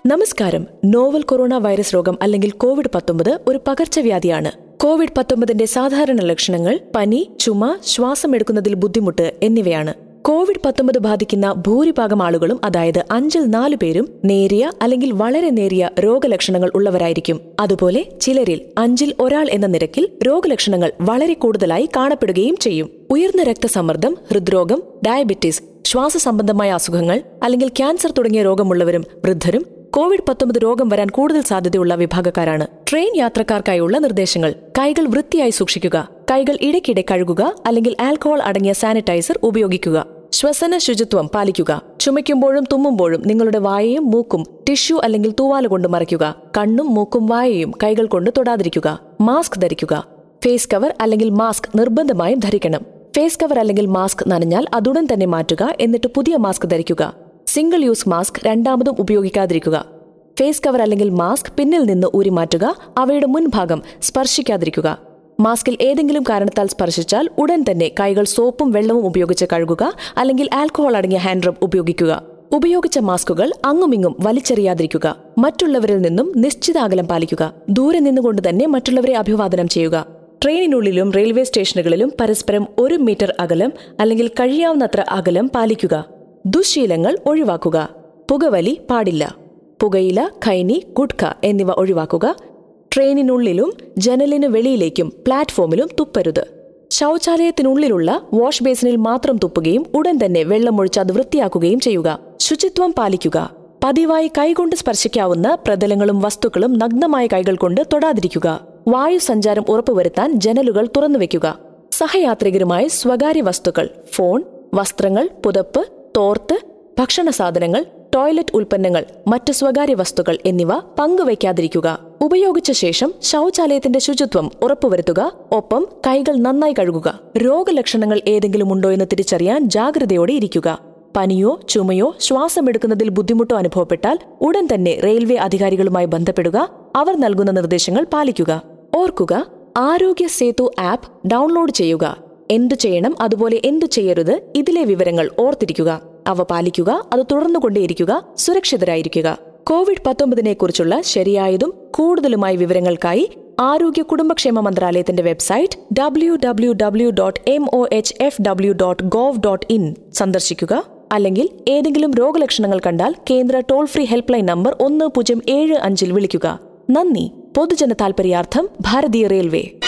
നമസ്കാരം novel corona virus രോഗം അല്ലെങ്കിൽ കോവിഡ് പത്തൊമ്പത് ഒരു പകർച്ചവ്യാധിയാണ് കോവിഡ് പത്തൊമ്പതിന്റെ സാധാരണ ലക്ഷണങ്ങൾ പനി ചുമ ശ്വാസമെടുക്കുന്നതിൽ ബുദ്ധിമുട്ട് എന്നിവയാണ് കോവിഡ് പത്തൊമ്പത് ബാധിക്കുന്ന ഭൂരിഭാഗം ആളുകളും അതായത് അഞ്ചിൽ നാലു പേരും നേരിയ അല്ലെങ്കിൽ വളരെ നേരിയ രോഗലക്ഷണങ്ങൾ ഉള്ളവരായിരിക്കും അതുപോലെ ചിലരിൽ അഞ്ചിൽ ഒരാൾ എന്ന നിരക്കിൽ രോഗലക്ഷണങ്ങൾ വളരെ കൂടുതലായി കാണപ്പെടുകയും ചെയ്യും ഉയർന്ന രക്തസമ്മർദ്ദം ഹൃദ്രോഗം ഡയബറ്റിസ് ശ്വാസ സംബന്ധമായ അസുഖങ്ങൾ അല്ലെങ്കിൽ ക്യാൻസർ തുടങ്ങിയ രോഗമുള്ളവരും വൃദ്ധരും കോവിഡ് പത്തൊമ്പത് രോഗം വരാൻ കൂടുതൽ സാധ്യതയുള്ള വിഭാഗക്കാരാണ് ട്രെയിൻ യാത്രക്കാർക്കായുള്ള നിർദ്ദേശങ്ങൾ കൈകൾ വൃത്തിയായി സൂക്ഷിക്കുക കൈകൾ ഇടയ്ക്കിടെ കഴുകുക അല്ലെങ്കിൽ ആൽക്കഹോൾ അടങ്ങിയ സാനിറ്റൈസർ ഉപയോഗിക്കുക ശ്വസന ശുചിത്വം പാലിക്കുക ചുമയ്ക്കുമ്പോഴും തുമ്മുമ്പോഴും നിങ്ങളുടെ വായയും മൂക്കും ടിഷ്യൂ അല്ലെങ്കിൽ തൂവാല കൊണ്ട് മറയ്ക്കുക കണ്ണും മൂക്കും വായയും കൈകൾ കൊണ്ട് തൊടാതിരിക്കുക മാസ്ക് ധരിക്കുക ഫേസ് കവർ അല്ലെങ്കിൽ മാസ്ക് നിർബന്ധമായും ധരിക്കണം ഫേസ് കവർ അല്ലെങ്കിൽ മാസ്ക് നനഞ്ഞാൽ അതുടൻ തന്നെ മാറ്റുക എന്നിട്ട് പുതിയ മാസ്ക് ധരിക്കുക സിംഗിൾ യൂസ് മാസ്ക് രണ്ടാമതും ഉപയോഗിക്കാതിരിക്കുക ഫേസ് കവർ അല്ലെങ്കിൽ മാസ്ക് പിന്നിൽ നിന്ന് ഊരി മാറ്റുക അവയുടെ മുൻഭാഗം സ്പർശിക്കാതിരിക്കുക മാസ്കിൽ ഏതെങ്കിലും കാരണത്താൽ സ്പർശിച്ചാൽ ഉടൻ തന്നെ കൈകൾ സോപ്പും വെള്ളവും ഉപയോഗിച്ച് കഴുകുക അല്ലെങ്കിൽ ആൽക്കഹോൾ അടങ്ങിയ ഹാൻഡ് റബ് ഉപയോഗിക്കുക ഉപയോഗിച്ച മാസ്കുകൾ അങ്ങുമിങ്ങും വലിച്ചെറിയാതിരിക്കുക മറ്റുള്ളവരിൽ നിന്നും നിശ്ചിത അകലം പാലിക്കുക ദൂരെ നിന്നുകൊണ്ട് തന്നെ മറ്റുള്ളവരെ അഭിവാദനം ചെയ്യുക ട്രെയിനിനുള്ളിലും റെയിൽവേ സ്റ്റേഷനുകളിലും പരസ്പരം ഒരു മീറ്റർ അകലം അല്ലെങ്കിൽ കഴിയാവുന്നത്ര അകലം പാലിക്കുക ദുശീലങ്ങൾ ഒഴിവാക്കുക പുകവലി പാടില്ല പുകയില ഖൈനി ഗുഡ്ക എന്നിവ ഒഴിവാക്കുക ട്രെയിനിനുള്ളിലും ജനലിന് വെളിയിലേക്കും പ്ലാറ്റ്ഫോമിലും തുപ്പരുത് ശൗചാലയത്തിനുള്ളിലുള്ള വാഷ് ബേസിനിൽ മാത്രം തുപ്പുകയും ഉടൻ തന്നെ വെള്ളമൊഴിച്ച് അത് വൃത്തിയാക്കുകയും ചെയ്യുക ശുചിത്വം പാലിക്കുക പതിവായി കൈകൊണ്ട് സ്പർശിക്കാവുന്ന പ്രതലങ്ങളും വസ്തുക്കളും നഗ്നമായ കൈകൾ കൊണ്ട് തൊടാതിരിക്കുക വായു സഞ്ചാരം ഉറപ്പുവരുത്താൻ ജനലുകൾ തുറന്നുവെക്കുക സഹയാത്രികരുമായി സ്വകാര്യ വസ്തുക്കൾ ഫോൺ വസ്ത്രങ്ങൾ പുതപ്പ് തോർത്ത് ഭക്ഷണ സാധനങ്ങൾ ടോയ്ലറ്റ് ഉൽപ്പന്നങ്ങൾ മറ്റ് സ്വകാര്യ വസ്തുക്കൾ എന്നിവ പങ്കുവയ്ക്കാതിരിക്കുക ഉപയോഗിച്ച ശേഷം ശൗചാലയത്തിന്റെ ശുചിത്വം ഉറപ്പുവരുത്തുക ഒപ്പം കൈകൾ നന്നായി കഴുകുക രോഗലക്ഷണങ്ങൾ ഏതെങ്കിലും ഉണ്ടോ എന്ന് തിരിച്ചറിയാൻ ജാഗ്രതയോടെ ഇരിക്കുക പനിയോ ചുമയോ ശ്വാസമെടുക്കുന്നതിൽ ബുദ്ധിമുട്ടോ അനുഭവപ്പെട്ടാൽ ഉടൻ തന്നെ റെയിൽവേ അധികാരികളുമായി ബന്ധപ്പെടുക അവർ നൽകുന്ന നിർദ്ദേശങ്ങൾ പാലിക്കുക ഓർക്കുക ആരോഗ്യ സേതു ആപ്പ് ഡൗൺലോഡ് ചെയ്യുക എന്തു ചെയ്യണം അതുപോലെ എന്തു ചെയ്യരുത് ഇതിലെ വിവരങ്ങൾ ഓർത്തിരിക്കുക അവ പാലിക്കുക അത് തുടർന്നുകൊണ്ടേയിരിക്കുക സുരക്ഷിതരായിരിക്കുക കോവിഡ് പത്തൊമ്പതിനെ കുറിച്ചുള്ള ശരിയായതും കൂടുതലുമായ വിവരങ്ങൾക്കായി ആരോഗ്യ കുടുംബക്ഷേമ മന്ത്രാലയത്തിന്റെ website W W W dot M O H F W dot gov dot in സന്ദർശിക്കുക അല്ലെങ്കിൽ ഏതെങ്കിലും രോഗലക്ഷണങ്ങൾ കണ്ടാൽ കേന്ദ്ര toll free helpline number ഒന്ന് പൂജ്യം ഏഴ് അഞ്ചിൽ വിളിക്കുക നന്ദി പൊതുജന താൽപര്യാർത്ഥം ഭാരതീയ റെയിൽവേ